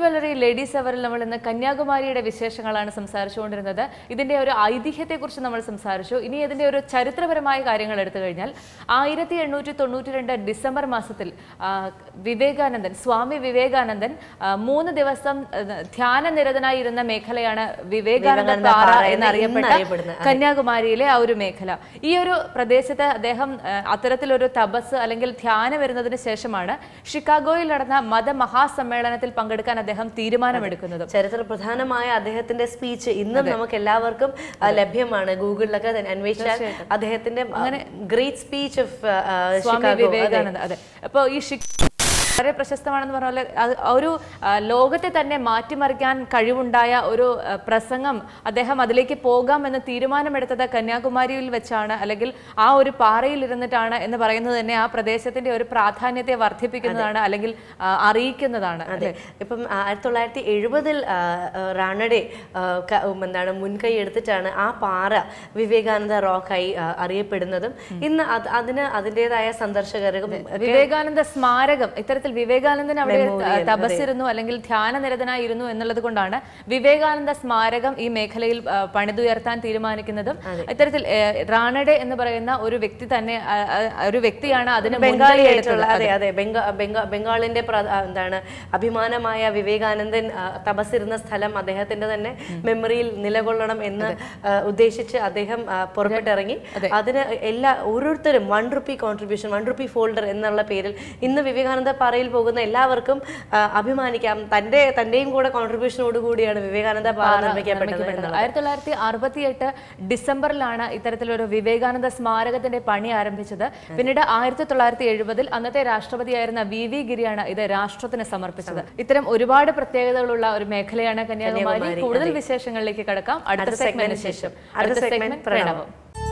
Jewellery ladies അവറിൽ നമ്മൾ ഇന്ന് കന്യാകുമാരിയുടെ വിശേഷങ്ങളാണ് സംസാരിച്ചുകൊണ്ടിരുന്നത് ഇതിന്റെ ഒരു ഐതിഹ്യത്തെക്കുറിച്ച് നമ്മൾ സംസാരിച്ചു ഇനി ഇതിന്റെ ഒരു ചരിത്രപരമായ കാര്യങ്ങൾ എടുത്തു കഴിഞ്ഞാൽ ആയിരത്തി എണ്ണൂറ്റി തൊണ്ണൂറ്റി രണ്ട് ഡിസംബർ മാസത്തിൽ ആ, വിവേകാനന്ദൻ സ്വാമി വിവേകാനന്ദൻ ആ, മൂന്ന് ദിവസം ആ, ധ്യാനനിരതനായി ഇരുന്ന മേഖലയാണ് വിവേകാനന്ദ വിവേകാനന്ദ പാറ പാറ എന്ന് എന്നറിയപ്പെട്ട ഇന്നറിയപ്പെടുന്ന, അതെ. കന്യാകുമാരിയിലെ ആ ഒരു മേഖല ഈ ഒരു പ്രദേശത്ത് അദ്ദേഹം ആ, അത്തരത്തിലൊരു തപസ് അല്ലെങ്കിൽ ധ്യാനം വരുന്നതിന് ശേഷമാണ് ഷിക്കാഗോയിൽ നടന്ന മതമഹാസമ്മേളനത്തിൽ പങ്കെടുക്കാൻ അദ്ദേഹം തീരുമാനമെടുക്കുന്നത് ചരിത്ര പ്രധാനമായ അദ്ദേഹത്തിന്റെ സ്പീച്ച് ഇന്നും നമുക്ക് എല്ലാവർക്കും ആ, ലഭ്യമാണ് ഗൂഗിളിലൊക്കെ തന്നെ അന്വേഷിച്ചാൽ അദ്ദേഹത്തിന്റെ great speech of Swami Vivekananda അതെ അപ്പോൾ ഈ ഷി വളരെ പ്രശസ്തമാണെന്ന് പറഞ്ഞ പോലെ അത് ഒരു ആ, ലോകത്തെ തന്നെ മാറ്റിമറിക്കാൻ കഴിവുണ്ടായ ഒരു ആ, പ്രസംഗം അദ്ദേഹം അതിലേക്ക് പോകാമെന്ന് തീരുമാനമെടുത്തത് കന്യാകുമാരിയിൽ വെച്ചാണ് അല്ലെങ്കിൽ ആ ഒരു പാറയിൽ ഇരുന്നിട്ടാണ് എന്ന് പറയുന്നത് തന്നെ ആ പ്രദേശത്തിന്റെ ഒരു പ്രാധാന്യത്തെ വർദ്ധിപ്പിക്കുന്നതാണ് അല്ലെങ്കിൽ ആ, അറിയിക്കുന്നതാണ് അതെ ഇപ്പം ആ, ആയിരത്തി തൊള്ളായിരത്തി എഴുപതിൽ റാണഡെ ആ, ക- ഉം, എന്താണ് മുൻകൈ എടുത്തിട്ടാണ് ആ പാറ വിവേകാനന്ദ റോക്കായി ആ, അറിയപ്പെടുന്നതും ഇന്ന് അത് അതിന് അതിൻ്റെതായ സന്ദർശകരും വിവേകാനന്ദ സ്മാരകം ഇത്തരത്തിൽ വിവേകാനന്ദൻ അവിടെ ത- തപസ്സിരുന്നു അല്ലെങ്കിൽ ധ്യാനനിരതനായിരുന്നു എന്നുള്ളത് കൊണ്ടാണ് വിവേകാനന്ദ സ്മാരകം ഈ മേഖലയിൽ ആ, പണിതുയർത്താൻ തീരുമാനിക്കുന്നതും ഇത്തരത്തിൽ ഏ, റാണഡെ എന്ന് പറയുന്ന ഒരു വ്യക്തി തന്നെ ആ, ആ, ഒരു വ്യക്തിയാണ് അതിന് മുൻകൈ ബംഗാളിയായിട്ടുള്ള എടുത്തത് അതെ അതെ ബംഗാ ബംഗാ ബംഗാളിന്റെ പ്ര- ആ, എന്താണ് അഭിമാനമായ വിവേകാനന്ദൻ ആ, തപസ്സിരുന്ന സ്ഥലം അദ്ദേഹത്തിന്റെ തന്നെ മെമ്മറിയിൽ നിലകൊള്ളണം എന്ന് ആ, ഉദ്ദേശിച്ച് അദ്ദേഹം ആ, പുറപ്പെട്ടിറങ്ങി അതിന് എല്ലാ ഓരോരുത്തരും one rupee contribution one rupee folder എന്നുള്ള പേരിൽ ഇന്ന് വിവേകാനന്ദ പാറയിൽ പോകുന്ന എല്ലാവർക്കും ആ, അഭിമാനിക്കാം തന്റെ തന്റെയും കൂടെ കോൺട്രിബ്യൂഷനോട് കൂടിയാണ് വിവേകാനന്ദ പാറ നിർമ്മിക്കപ്പെട്ടത് എന്നുള്ളത്. ആയിരത്തി തൊള്ളായിരത്തി അറുപത്തിയെട്ട് ഡിസംബറിലാണ് ഇത്തരത്തിലൊരു വിവേകാനന്ദ സ്മാരകത്തിന്റെ പണി ആരംഭിച്ചത് പിന്നീട് ആയിരത്തി തൊള്ളായിരത്തി എഴുപതിൽ അന്നത്തെ രാഷ്ട്രപതിയായിരുന്ന വി വി ഗിരിയാണ് ഇത് രാഷ്ട്രത്തിന് സമർപ്പിച്ചത് ഇത്തരം ഒരുപാട് പ്രത്യേകതകളുള്ള ഒരു മേഖലയാണ് കന്യാകുമാരി കന്യാകുമാരി, കൂടുതൽ വിശേഷങ്ങളിലേക്ക് കടക്കാം അടുത്ത അടുത്ത സെഗ്മെന്റിന് segment ശേഷം ശേഷം. അടുത്ത അടുത്ത segment സെഗ്മെന്റ് പ്രണവം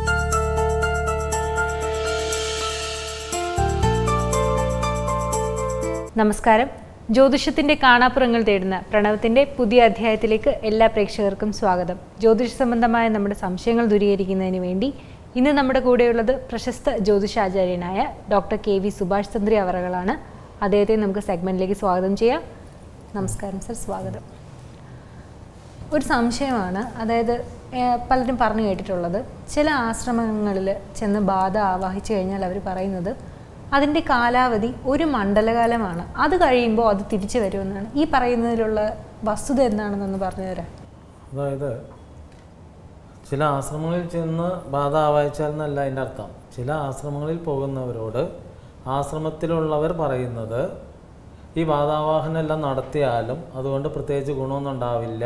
നമസ്കാരം ജ്യോതിഷത്തിന്റെ കാണാപ്പുറങ്ങൾ തേടുന്ന പ്രണവത്തിന്റെ പുതിയ അധ്യായത്തിലേക്ക് എല്ലാ പ്രേക്ഷകർക്കും സ്വാഗതം ജ്യോതിഷ സംബന്ധമായ നമ്മുടെ സംശയങ്ങൾ ദൂരീകരിക്കുന്നതിന് വേണ്ടി ഇന്ന് നമ്മുടെ കൂടെയുള്ളത് പ്രശസ്ത ജ്യോതിഷാചാര്യനായ ഡോക്ടർ കെ വി സുഭാഷ് ചന്ദ്രി അവറുകളാണ് അദ്ദേഹത്തെ നമുക്ക് സെഗ്മെന്റിലേക്ക് സ്വാഗതം ചെയ്യാം നമസ്കാരം സർ സ്വാഗതം ഒരു സംശയമാണ് അതായത് ഏഹ്, പലരും പറഞ്ഞു കേട്ടിട്ടുള്ളത് ചില ആശ്രമങ്ങളിൽ ചെന്ന് ബാധ ആവാഹിച്ചു കഴിഞ്ഞാൽ അവർ പറയുന്നത് അതിൻ്റെ കാലാവധി ഒരു മണ്ഡലകാലമാണ് അത് കഴിയുമ്പോൾ അത് തിരിച്ചു വരുമെന്നാണ് ഈ പറയുന്നതിലുള്ള വസ്തുത എന്താണെന്നൊന്ന് പറഞ്ഞു തരാം അതായത് ചില ആശ്രമങ്ങളിൽ ചെന്ന് ബാധ ആവാഹിച്ചാൽ എന്നല്ല അതിൻ്റെ അർത്ഥം ചില ആശ്രമങ്ങളിൽ പോകുന്നവരോട് ആശ്രമത്തിലുള്ളവർ പറയുന്നത് ഈ ബാധാവാഹനം എല്ലാം നടത്തിയാലും അതുകൊണ്ട് പ്രത്യേകിച്ച് ഗുണമൊന്നും ഉണ്ടാവില്ല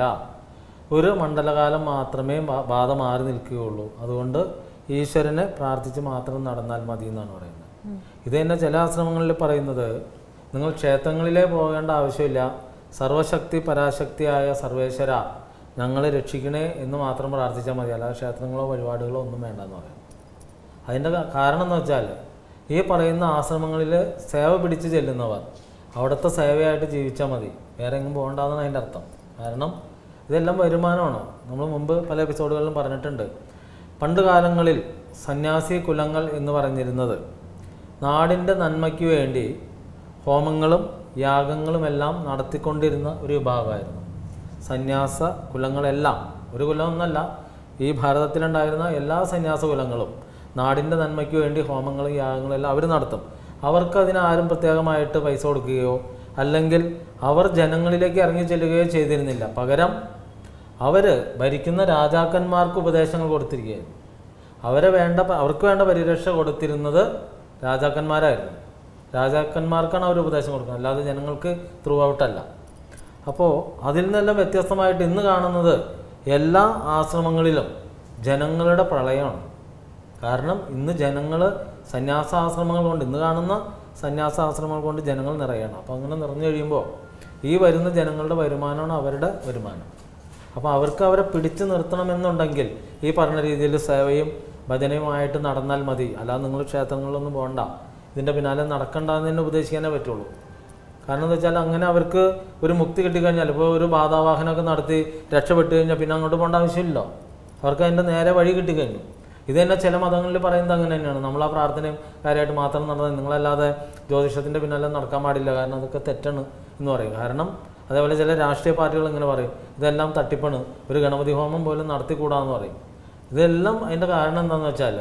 ഒരു മണ്ഡലകാലം മാത്രമേ ബാ- ബാധ മാറി നിൽക്കുകയുള്ളൂ അതുകൊണ്ട് ഈശ്വരനെ പ്രാർത്ഥിച്ച് മാത്രം നടന്നാൽ മതി എന്നാണ് പറയുന്നത് ഇത് തന്നെ ചില ആശ്രമങ്ങളിൽ പറയുന്നത് നിങ്ങൾ ക്ഷേത്രങ്ങളിലേ പോകേണ്ട ആവശ്യമില്ല സർവശക്തി പരാശക്തിയായ സർവേശ്വര ഞങ്ങളെ രക്ഷിക്കണേ എന്ന് മാത്രം പ്രാർത്ഥിച്ചാൽ മതി അല്ലാതെ ക്ഷേത്രങ്ങളോ വഴിപാടുകളോ ഒന്നും വേണ്ടെന്ന് പറയും അതിൻ്റെ ക- കാരണം എന്ന് വെച്ചാൽ ഈ പറയുന്ന ആശ്രമങ്ങളിൽ സേവ പിടിച്ച് ചെല്ലുന്നവർ അവിടുത്തെ സേവയായിട്ട് ജീവിച്ചാൽ മതി വേറെ എങ്ങും പോകണ്ടെന്നാണ് അതിൻ്റെ അർത്ഥം കാരണം ഇതെല്ലാം വരുമാനമാണ് നമ്മൾ മുമ്പ് പല എപ്പിസോഡുകളിലും പറഞ്ഞിട്ടുണ്ട് പണ്ട് കാലങ്ങളിൽ സന്യാസി കുലങ്ങൾ എന്ന് പറഞ്ഞിരുന്നത് നാടിൻ്റെ നന്മയ്ക്ക് വേണ്ടി ഹോമങ്ങളും യാഗങ്ങളുമെല്ലാം നടത്തിക്കൊണ്ടിരുന്ന ഒരു വിഭാഗമായിരുന്നു സന്യാസ കുലങ്ങളെല്ലാം ഒരു കുലമൊന്നല്ല ഈ ഭാരതത്തിലുണ്ടായിരുന്ന എല്ലാ സന്യാസ കുലങ്ങളും നാടിൻ്റെ നന്മയ്ക്ക് വേണ്ടി ഹോമങ്ങളും യാഗങ്ങളും എല്ലാം അവർ നടത്തും അവർക്ക് അതിന് ആരും പ്രത്യേകമായിട്ട് പൈസ കൊടുക്കുകയോ അല്ലെങ്കിൽ അവർ ജനങ്ങളിലേക്ക് ഇറങ്ങി ചെല്ലുകയോ ചെയ്തിരുന്നില്ല പകരം അവർ ഭരിക്കുന്ന രാജാക്കന്മാർക്ക് ഉപദേശങ്ങൾ കൊടുത്തിരിക്കുകയായിരുന്നു അവരെ വേണ്ട അവർക്ക് വേണ്ട പരിരക്ഷ കൊടുത്തിരുന്നത് രാജാക്കന്മാരായിരുന്നു രാജാക്കന്മാർക്കാണ് അവർ ഉപദേശം കൊടുക്കുന്നത് അല്ലാതെ ജനങ്ങൾക്ക് ത്രൂ ഔട്ടല്ല അപ്പോൾ അതിൽ നിന്നെല്ലാം വ്യത്യസ്തമായിട്ട് ഇന്ന് കാണുന്നത് എല്ലാ ആശ്രമങ്ങളിലും ജനങ്ങളുടെ പ്രളയമാണ് കാരണം ഇന്ന് ജനങ്ങൾ സന്യാസാശ്രമങ്ങൾ കൊണ്ട് ഇന്ന് കാണുന്ന സന്യാസാശ്രമങ്ങൾ കൊണ്ട് ജനങ്ങൾ നിറയണം അപ്പോൾ അങ്ങനെ നിറഞ്ഞു കഴിയുമ്പോൾ ഈ വരുന്ന ജനങ്ങളുടെ വരുമാനമാണ് അവരുടെ വരുമാനം അപ്പോൾ അവർക്ക് അവരെ പിടിച്ചു നിർത്തണമെന്നുണ്ടെങ്കിൽ ഈ പറഞ്ഞ രീതിയിൽ സേവയും ഭജനയുമായിട്ട് നടന്നാൽ മതി അല്ലാതെ നിങ്ങൾ ക്ഷേത്രങ്ങളിലൊന്നും പോകണ്ട ഇതിൻ്റെ പിന്നാലെ നടക്കണ്ടെന്ന് തന്നെ ഉപദേശിക്കാനേ പറ്റുള്ളൂ കാരണം എന്താ വെച്ചാൽ അങ്ങനെ അവർക്ക് ഒരു മുക്തി കിട്ടിക്കഴിഞ്ഞാൽ ഇപ്പോൾ ഒരു ബാധാവാഹനമൊക്കെ നടത്തി രക്ഷപ്പെട്ട് കഴിഞ്ഞാൽ പിന്നെ അങ്ങോട്ട് പോകേണ്ട ആവശ്യമില്ലല്ലോ അവർക്ക് അതിൻ്റെ നേരെ വഴി കിട്ടിക്കഴിഞ്ഞു ഇത് തന്നെ ചില മതങ്ങളിൽ പറയുന്നത് അങ്ങനെ തന്നെയാണ് നമ്മൾ ആ പ്രാർത്ഥനയും കാര്യമായിട്ട് മാത്രം നടന്നത് നിങ്ങളല്ലാതെ ജ്യോതിഷത്തിൻ്റെ പിന്നാലെ നടക്കാൻ പാടില്ല കാരണം അതൊക്കെ തെറ്റാണ് എന്ന് പറയും കാരണം അതേപോലെ ചില രാഷ്ട്രീയ പാർട്ടികൾ ഇങ്ങനെ പറയും ഇതെല്ലാം തട്ടിപ്പാണ് ഒരു ഗണപതി ഹോമം പോലും നടത്തിക്കൂടാന്ന് പറയും ഇതെല്ലാം അതിൻ്റെ കാരണം എന്താണെന്ന് വെച്ചാൽ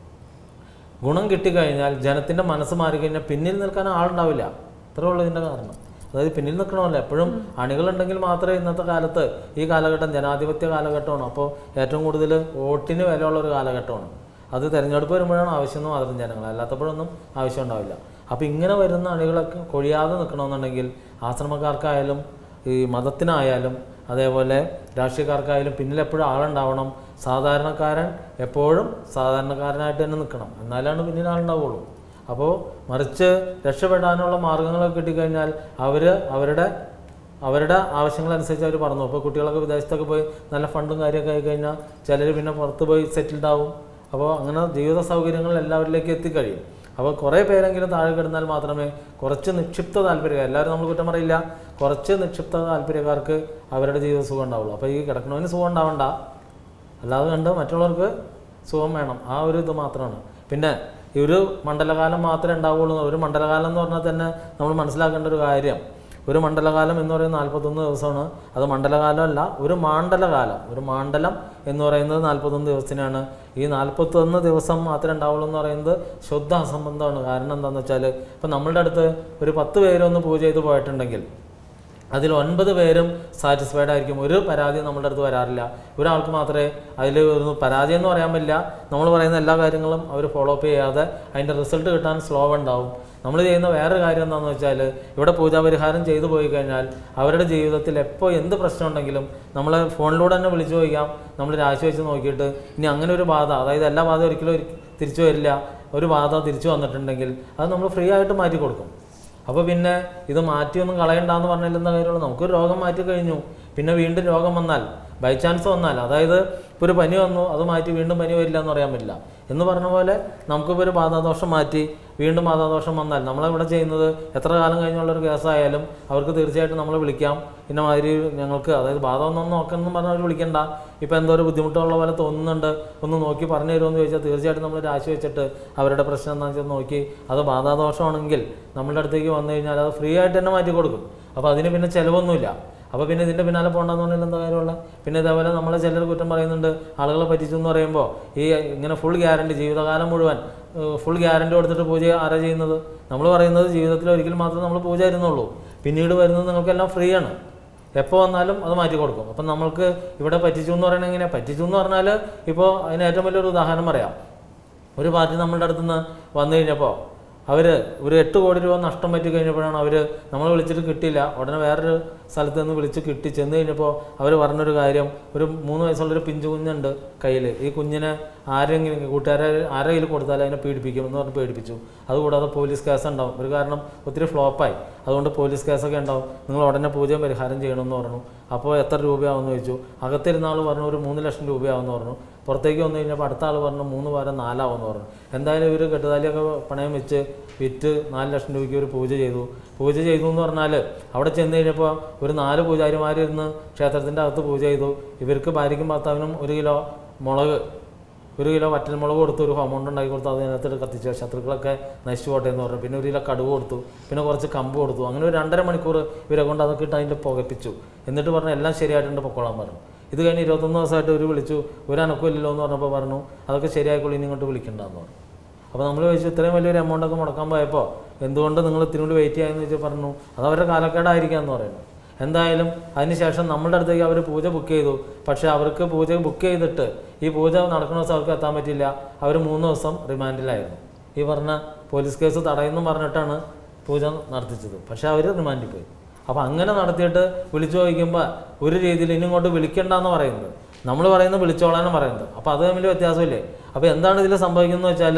ഗുണം കിട്ടിക്കഴിഞ്ഞാൽ ജനത്തിൻ്റെ മനസ്സ് മാറിക്കഴിഞ്ഞാൽ പിന്നിൽ നിൽക്കാൻ ആളുണ്ടാവില്ല ഇത്രേ ഉള്ളൂ ഇതിൻ്റെ കാരണം അതായത് പിന്നിൽ നിൽക്കണമല്ലോ എപ്പോഴും അണികളുണ്ടെങ്കിൽ മാത്രമേ ഇന്നത്തെ കാലത്ത് ഈ കാലഘട്ടം ജനാധിപത്യ കാലഘട്ടമാണ് അപ്പോൾ ഏറ്റവും കൂടുതൽ വോട്ടിന് വിലയുള്ള ഒരു കാലഘട്ടമാണ് അത് തിരഞ്ഞെടുപ്പ് വരുമ്പോഴാണ് ആവശ്യം മാത്രം ജനങ്ങൾ അല്ലാത്തപ്പോഴൊന്നും ആവശ്യം ഉണ്ടാവില്ല അപ്പോൾ ഇങ്ങനെ വരുന്ന അണികളൊക്കെ കൊഴിയാതെ നിൽക്കണമെന്നുണ്ടെങ്കിൽ ആശ്രമക്കാർക്കായാലും ഈ മതത്തിനായാലും അതേപോലെ രാഷ്ട്രീയക്കാർക്കായാലും പിന്നിൽ എപ്പോഴും ആളുണ്ടാവണം സാധാരണക്കാരൻ എപ്പോഴും സാധാരണക്കാരനായിട്ട് തന്നെ നിൽക്കണം എന്നാലാണ് പിന്നിൽ ആളുണ്ടാവുള്ളൂ അപ്പോൾ മറിച്ച് രക്ഷപ്പെടാനുള്ള മാർഗങ്ങളൊക്കെ കിട്ടിക്കഴിഞ്ഞാൽ അവർ അവരുടെ അവരുടെ ആവശ്യങ്ങളനുസരിച്ച് അവർ പറഞ്ഞു ഇപ്പോൾ കുട്ടികളൊക്കെ വിദേശത്തൊക്കെ പോയി നല്ല ഫണ്ടും കാര്യമൊക്കെ ആയി കഴിഞ്ഞാൽ ചിലർ പിന്നെ പുറത്ത് പോയി സെറ്റിൽഡ് ആവും അപ്പോൾ അങ്ങനെ ജീവിത സൗകര്യങ്ങൾ എല്ലാവരിലേക്ക് എത്തിക്കഴിയും അപ്പോൾ കുറേ പേരെങ്കിലും താഴെ കിടന്നാൽ മാത്രമേ കുറച്ച് നിക്ഷിപ്ത താല്പര്യക്കാർ എല്ലാവരും നമ്മൾ കുറ്റം പറയില്ല കുറച്ച് നിക്ഷിപ്ത താല്പര്യക്കാർക്ക് അവരുടെ ജീവിത സുഖം ഉണ്ടാവുള്ളൂ അപ്പോൾ ഈ കിടക്കണവന് സുഖം ഉണ്ടാവണ്ട അല്ലാതെ കണ്ട് മറ്റുള്ളവർക്ക് സുഖം വേണം ആ ഒരു ഇത് മാത്രമാണ് പിന്നെ ഈ ഒരു മണ്ഡലകാലം മാത്രമേ ഉണ്ടാവുള്ളൂ ഒരു മണ്ഡലകാലം എന്ന് പറഞ്ഞാൽ തന്നെ നമ്മൾ മനസ്സിലാക്കേണ്ട ഒരു കാര്യം ഒരു മണ്ഡലകാലം എന്ന് പറയുന്നത് നാൽപ്പത്തൊന്ന് ദിവസമാണ് അത് മണ്ഡലകാലമല്ല ഒരു മാണ്ഡലകാലം ഒരു മാണ്ഡലം എന്ന് പറയുന്നത് നാൽപ്പത്തൊന്ന് ദിവസത്തിനാണ് ഈ നാൽപ്പത്തൊന്ന് ദിവസം മാത്രമേ ഉണ്ടാവുള്ളൂ എന്ന് പറയുന്നത് ശുദ്ധ അസംബന്ധമാണ് കാരണം എന്താണെന്ന് വെച്ചാൽ ഇപ്പം നമ്മളുടെ അടുത്ത് ഒരു പത്ത് പേരൊന്ന് പൂജ ചെയ്ത് പോയിട്ടുണ്ടെങ്കിൽ അതിൽ ഒൻപത് പേരും സാറ്റിസ്ഫൈഡ് ആയിരിക്കും ഒരു പരാതിയും നമ്മുടെ അടുത്ത് വരാറില്ല ഒരാൾക്ക് മാത്രമേ അതിൽ ഒരു പരാജയം എന്ന് പറയാൻ പറ്റില്ല നമ്മൾ പറയുന്ന എല്ലാ കാര്യങ്ങളും അവർ ഫോളോ അപ്പ് ചെയ്യാതെ അതിൻ്റെ റിസൾട്ട് കിട്ടാൻ സ്ലോ ഉണ്ടാവും നമ്മൾ ചെയ്യുന്ന വേറെ കാര്യം എന്താണെന്ന് വെച്ചാൽ ഇവിടെ പൂജാപരിഹാരം ചെയ്തു പോയി കഴിഞ്ഞാൽ അവരുടെ ജീവിതത്തിൽ എപ്പോൾ എന്ത് പ്രശ്നം ഉണ്ടെങ്കിലും നമ്മൾ ഫോണിലൂടെ തന്നെ വിളിച്ചു ചോദിക്കാം നമ്മൾ രാശിവെച്ച് നോക്കിയിട്ട് ഇനി അങ്ങനെ ഒരു ബാധ അതായത് എല്ലാ ബാധ ഒരിക്കലും ഒരി- തിരിച്ചു വരില്ല ഒരു ബാധ തിരിച്ചു വന്നിട്ടുണ്ടെങ്കിൽ അത് നമ്മൾ ഫ്രീ ആയിട്ട് മാറ്റി കൊടുക്കും അപ്പോൾ പിന്നെ ഇത് മാറ്റിയൊന്നും കളയണ്ടെന്ന് പറഞ്ഞാൽ എന്താ കാര്യമുള്ളൂ നമുക്കൊരു രോഗം മാറ്റി കഴിഞ്ഞു പിന്നെ വീണ്ടും രോഗം വന്നാൽ ബൈ ചാൻസ് വന്നാൽ അതായത് ഇപ്പോൾ ഒരു പനി വന്നു അത് മാറ്റി വീണ്ടും പനി വരില്ല എന്ന് പറയാൻ പറ്റില്ല എന്ന് പറഞ്ഞ പോലെ നമുക്കിപ്പോൾ ഒരു ബാധാദോഷം മാറ്റി വീണ്ടും ബാധാദോഷം വന്നാൽ നമ്മളിവിടെ ചെയ്യുന്നത് എത്ര കാലം കഴിഞ്ഞുള്ള ഒരു കേസായാലും അവർക്ക് തീർച്ചയായിട്ടും നമ്മൾ വിളിക്കാം പിന്നെ മാതിരി ഞങ്ങൾക്ക് അതായത് ബാധ ഒന്നും നോക്കണം എന്ന് പറഞ്ഞാൽ അവർ വിളിക്കണ്ട ഇപ്പോൾ എന്തോ ഒരു ബുദ്ധിമുട്ടുള്ള പോലെ തോന്നുന്നുണ്ട് ഒന്ന് നോക്കി പറഞ്ഞു തരുമോ എന്ന് ചോദിച്ചാൽ തീർച്ചയായിട്ടും നമ്മൾ രാശി വെച്ചിട്ട് അവരുടെ പ്രശ്നം എന്താണെന്ന് വെച്ചാൽ നോക്കി അത് ബാധാദോഷമാണെങ്കിൽ നമ്മളുടെ അടുത്തേക്ക് വന്നു കഴിഞ്ഞാൽ അത് ഫ്രീ ആയിട്ട് തന്നെ മാറ്റി കൊടുക്കും അപ്പോൾ അതിന് പിന്നെ ചിലവൊന്നുമില്ല അപ്പോൾ പിന്നെ ഇതിൻ്റെ പിന്നാലെ പോകണ്ടെന്ന് പറഞ്ഞാൽ എന്താ കാര്യമുള്ള പിന്നെ ഇതേപോലെ നമ്മളെ ചിലർ കുറ്റം പറയുന്നുണ്ട് ആളുകളെ പറ്റിച്ചു എന്ന് പറയുമ്പോൾ ഈ ഇങ്ങനെ ഫുൾ ഗ്യാരണ്ടി ജീവിതകാലം മുഴുവൻ ഫുൾ ഗ്യാരണ്ടി കൊടുത്തിട്ട് പൂജ ആരാ ചെയ്യുന്നത് നമ്മൾ പറയുന്നത് ജീവിതത്തിൽ ഒരിക്കൽ മാത്രമേ നമ്മൾ പൂജ തരുന്നുള്ളൂ പിന്നീട് വരുന്നത് നിങ്ങൾക്കെല്ലാം ഫ്രീ ആണ് എപ്പോൾ വന്നാലും അത് മാറ്റി കൊടുക്കും അപ്പം നമ്മൾക്ക് ഇവിടെ പറ്റിച്ചു എന്ന് പറയുന്നത് എങ്ങനെയാണ് പറ്റിച്ചു എന്ന് പറഞ്ഞാൽ ഇപ്പോൾ അതിന് ഏറ്റവും വലിയൊരു ഉദാഹരണം പറയാം ഒരു പാർട്ടി നമ്മളുടെ അടുത്ത് നിന്ന് വന്നു കഴിഞ്ഞപ്പോൾ അവർ ഒരു എട്ട് കോടി രൂപ നഷ്ടം പറ്റി കഴിഞ്ഞപ്പോഴാണ് അവർ നമ്മൾ വിളിച്ചിട്ട് കിട്ടിയില്ല ഉടനെ വേറൊരു സ്ഥലത്ത് നിന്ന് വിളിച്ച് കിട്ടി ചെന്ന് കഴിഞ്ഞപ്പോൾ അവർ പറഞ്ഞൊരു കാര്യം ഒരു മൂന്ന് വയസ്സുള്ളൊരു പിഞ്ചു കുഞ്ഞുണ്ട് കയ്യിൽ ഈ കുഞ്ഞിനെ ആരെങ്കിലും കൂട്ടുകാരെ ആരെ കയ്യിൽ കൊടുത്താൽ അതിനെ പീഡിപ്പിക്കും എന്ന് പറഞ്ഞ് പേടിപ്പിച്ചു അതുകൂടാതെ പോലീസ് കേസ് ഉണ്ടാവും ഒരു കാരണം ഒത്തിരി ഫ്ലോപ്പായി അതുകൊണ്ട് പോലീസ് കേസൊക്കെ ഉണ്ടാവും നിങ്ങൾ ഉടനെ പൂജയും പരിഹാരം ചെയ്യണമെന്ന് പറഞ്ഞു അപ്പോൾ എത്ര രൂപയാവുമെന്ന് ചോദിച്ചു അകത്തിരുന്ന ആൾ പറഞ്ഞു ഒരു മൂന്ന് ലക്ഷം രൂപയാവുമെന്ന് പറഞ്ഞു പുറത്തേക്ക് വന്നു കഴിഞ്ഞപ്പോൾ അടുത്ത ആൾ പറഞ്ഞു മൂന്ന് പകരം നാലാവുമെന്ന് പറഞ്ഞു എന്തായാലും ഇവർ കെട്ടുതാലിയൊക്കെ പണയം വെച്ച് വിറ്റ് നാല് ലക്ഷം രൂപയ്ക്ക് ഒരു പൂജ ചെയ്തു പൂജ ചെയ്തു എന്ന് പറഞ്ഞാൽ അവിടെ ചെന്ന് കഴിഞ്ഞപ്പോൾ ഒരു നാല് പൂജാരിമാരിരുന്ന് ക്ഷേത്രത്തിൻ്റെ അകത്ത് പൂജ ചെയ്തു ഇവർക്ക് ഭാര്യയ്ക്കും ഭർത്താവിനും ഒരു കിലോ മുളക് ഒരു കിലോ വറ്റൽമുളക് കൊടുത്തു ഒരു ഹോമൗണ്ട് ഉണ്ടാക്കി കൊടുത്തു അതിനകത്ത് കത്തിച്ചു ശത്രുക്കളൊക്കെ നശിച്ചു പോട്ടെ എന്ന് പറഞ്ഞു പിന്നെ ഒരു കിലോ കടുവ് കൊടുത്തു പിന്നെ കുറച്ച് കമ്പ് കൊടുത്തു അങ്ങനെ ഒരു രണ്ടര മണിക്കൂർ ഇവരെ കൊണ്ട് അതൊക്കെ ഇട്ട് അതിൻ്റെ പുകപ്പിച്ചു എന്നിട്ട് പറഞ്ഞു എല്ലാം ശരിയായിട്ടുണ്ട് പൊക്കോളാൻ പറഞ്ഞു ഇത് കഴിഞ്ഞ് ഇരുപത്തൊന്ന് ദിവസമായിട്ട് ഒരു വിളിച്ചു ഒരു അനക്കമില്ലല്ലോ എന്ന് പറഞ്ഞപ്പോൾ പറഞ്ഞു അതൊക്കെ ശരിയായിക്കോളൂ ഇനി ഇങ്ങോട്ട് വിളിക്കണ്ടെന്ന് പറഞ്ഞു അപ്പോൾ നമ്മൾ ചോദിച്ചു ഇത്രയും വലിയൊരു എമൗണ്ട് ഒക്കെ മുടക്കാൻ പോയപ്പോൾ എന്തുകൊണ്ട് നിങ്ങൾ ഇത്തിരി കൂടി വെയിറ്റ് ചെയ്യാമെന്ന് ചോദിച്ചാൽ പറഞ്ഞു അത് അവരുടെ കാലക്കേടായിരിക്കാമെന്ന് പറയുന്നു എന്തായാലും അതിനുശേഷം നമ്മളുടെ അടുത്തേക്ക് അവർ പൂജ ബുക്ക് ചെയ്തു പക്ഷേ അവർക്ക് പൂജ ബുക്ക് ചെയ്തിട്ട് ഈ പൂജ നടക്കുന്ന ദിവസം അവർക്ക് എത്താൻ പറ്റില്ല അവർ മൂന്ന് ദിവസം റിമാൻഡിലായിരുന്നു ഈ പറഞ്ഞ പോലീസ് കേസ് തടയുന്നു പറഞ്ഞിട്ടാണ് പൂജ നടത്തിച്ചത് പക്ഷേ അവർ റിമാൻഡിൽ പോയി അപ്പോൾ അങ്ങനെ നടത്തിയിട്ട് വിളിച്ചു ചോദിക്കുമ്പോൾ ഒരു രീതിയിൽ ഇനി ഇങ്ങോട്ട് വിളിക്കണ്ടെന്ന് പറയുന്നത് നമ്മൾ പറയുന്നത് വിളിച്ചോളാനും പറയുന്നത് അപ്പോൾ അത് തമ്മിൽ വ്യത്യാസമില്ലേ അപ്പോൾ എന്താണ് ഇതിൽ സംഭവിക്കുന്നത് വെച്ചാൽ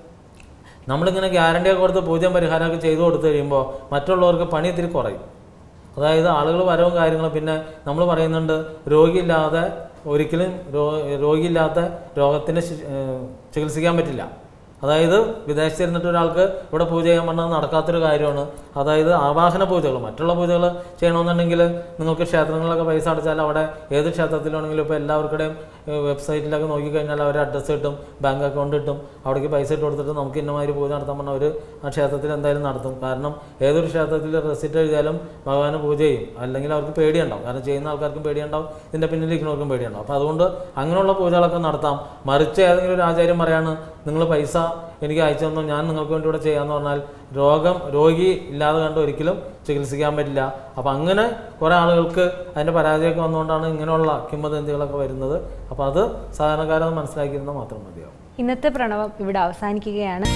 നമ്മളിങ്ങനെ ഗ്യാരണ്ടിയൊക്കെ കൊടുത്ത് പൂജയും പരിഹാരമൊക്കെ ചെയ്തു കൊടുത്തു കഴിയുമ്പോൾ മറ്റുള്ളവർക്ക് പണി ഇത്തിരി കുറയും അതായത് ആളുകൾ വരവും കാര്യങ്ങളും പിന്നെ നമ്മൾ പറയുന്നുണ്ട് രോഗിയില്ലാതെ ഒരിക്കലും രോ രോഗിയില്ലാത്ത രോഗത്തിന് ശി- ഏഹ് ചികിത്സിക്കാൻ പറ്റില്ല അതായത് വിദേശത്ത് ഇരുന്നിട്ട് ഒരാൾക്ക് ഇവിടെ പൂജ ചെയ്യാൻ പറഞ്ഞാൽ നടക്കാത്തൊരു കാര്യമാണ് അതായത് ആവാഹന പൂജകൾ മറ്റുള്ള പൂജകൾ ചെയ്യണമെന്നുണ്ടെങ്കിൽ നിങ്ങൾക്ക് ക്ഷേത്രങ്ങളിലൊക്കെ പൈസ അടച്ചാൽ അവിടെ ഏത് ക്ഷേത്രത്തിലാണെങ്കിലും ഇപ്പോൾ എല്ലാവർക്കുടെയും വെബ്സൈറ്റിലൊക്കെ നോക്കിക്കഴിഞ്ഞാൽ അവർ അഡ്രസ്സ് കിട്ടും ബാങ്ക് അക്കൗണ്ട് കിട്ടും അവിടേക്ക് പൈസ ഇട്ട് കൊടുത്തിട്ട് നമുക്ക് ഇന്നമാതിരി പൂജ നടത്താൻ പറഞ്ഞാൽ അവർ ആ ക്ഷേത്രത്തിൽ എന്തായാലും നടത്തും കാരണം ഏതൊരു ക്ഷേത്രത്തിൽ റെസിറ്റ് എഴുതിയാലും ഭഗവാന് പൂജ ചെയ്യും അല്ലെങ്കിൽ അവർക്ക് പേടിയുണ്ടാവും കാരണം ചെയ്യുന്ന ആൾക്കാർക്കും പേടിയുണ്ടാവും ഇതിൻ്റെ പിന്നിലിരിക്കുന്നവർക്കും പേടിയുണ്ടാവും അപ്പോൾ അതുകൊണ്ട് അങ്ങനെയുള്ള പൂജകളൊക്കെ നടത്താം മറിച്ച് ഏതെങ്കിലും ഒരു ആചാര്യം പറയാണ് നിങ്ങൾ പൈസ എനിക്ക് അയച്ചു തന്നു ഞാൻ നിങ്ങൾക്ക് വേണ്ടി ഇവിടെ ചെയ്യാന്ന് പറഞ്ഞാൽ രോഗം രോഗി ഇല്ലാതെ കണ്ട് ഒരിക്കലും ചികിത്സിക്കാൻ പറ്റില്ല അപ്പം അങ്ങനെ കുറേ ആളുകൾക്ക് അതിൻ്റെ പരാജയമൊക്കെ വന്നുകൊണ്ടാണ് ഇങ്ങനെയുള്ള കിംവദന്തികളൊക്കെ വരുന്നത് അപ്പോൾ അത് സാധാരണക്കാരത് മനസ്സിലാക്കിയിരുന്നാൽ മാത്രം മതിയാവും ഇന്നത്തെ പ്രണവം ഇവിടെ അവസാനിക്കുകയാണ്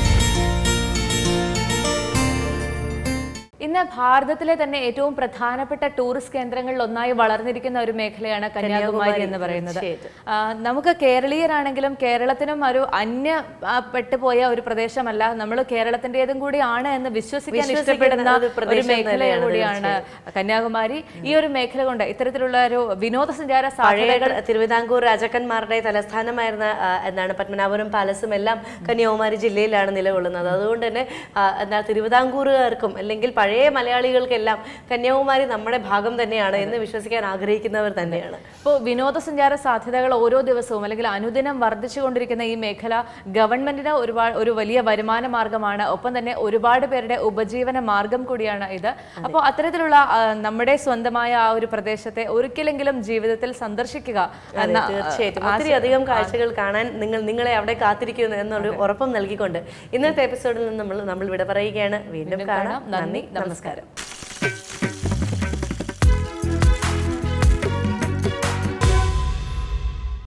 ഇന്ന് ഭാരതത്തിലെ തന്നെ ഏറ്റവും പ്രധാനപ്പെട്ട ടൂറിസ്റ്റ് കേന്ദ്രങ്ങളിൽ ഒന്നായി വളർന്നിരിക്കുന്ന ഒരു മേഖലയാണ് കന്യാകുമാരി എന്ന് പറയുന്നത് ആ, നമുക്ക് കേരളീയരാണെങ്കിലും കേരളത്തിനും ഒരു അന്യ ആ, പെട്ടുപോയ ഒരു പ്രദേശമല്ല നമ്മൾ കേരളത്തിന്റേതും കൂടിയാണ് എന്ന് വിശ്വസിക്കാൻ ഇഷ്ടപ്പെടുന്ന ഒരു ഒരു പ്രദേശം മേഖല തന്നെയാണ് കൂടിയാണ് കന്യാകുമാരി ഈ ഒരു മേഖല കൊണ്ട് ഇത്തരത്തിലുള്ള ഒരു വിനോദസഞ്ചാര പഴയ സാധ്യതകൾ തിരുവിതാംകൂർ രാജാക്കന്മാരുടെ തലസ്ഥാനമായിരുന്ന ആ, എന്താണ് പത്മനാഭപുരം പാലസും എല്ലാം കന്യാകുമാരി ജില്ലയിലാണ് നിലകൊള്ളുന്നത് അതുകൊണ്ട് തന്നെ ആ, എന്താ തിരുവിതാംകൂറുകാർക്കും അല്ലെങ്കിൽ പഴയ മലയാളികൾക്കെല്ലാം കന്യാകുമാരി നമ്മുടെ ഭാഗം തന്നെയാണ് എന്ന് വിശ്വസിക്കാൻ ആഗ്രഹിക്കുന്നവർ തന്നെയാണ് ഇപ്പോൾ വിനോദസഞ്ചാര സാധ്യതകൾ ഓരോ ദിവസവും അല്ലെങ്കിൽ അനുദിനം വർദ്ധിച്ചുകൊണ്ടിരിക്കുന്ന ഈ മേഖല ഗവൺമെന്റിന് ഒരുപാട് ഒരു വലിയ വരുമാന മാർഗമാണ് ഒപ്പം തന്നെ ഒരുപാട് പേരുടെ ഉപജീവന മാർഗം കൂടിയാണ് ഇത് അപ്പോൾ അത്തരത്തിലുള്ള ആ, നമ്മുടെ സ്വന്തമായ ആ ഒരു പ്രദേശത്തെ ഒരിക്കലെങ്കിലും ജീവിതത്തിൽ സന്ദർശിക്കുക എന്ന, ആ, തീർച്ചയായിട്ടും ഒത്തിരി അധികം കാഴ്ചകൾ കാണാൻ നിങ്ങൾ നിങ്ങളെ അവിടെ കാത്തിരിക്കുന്നു എന്നൊരു ഉറപ്പും നൽകിക്കൊണ്ട് ഇന്നത്തെ എപ്പിസോഡിൽ നിന്ന് നമ്മൾ നമ്മൾ വിട പറയുകയാണ് വീണ്ടും കാണാം നന്ദി നമസ്കാരം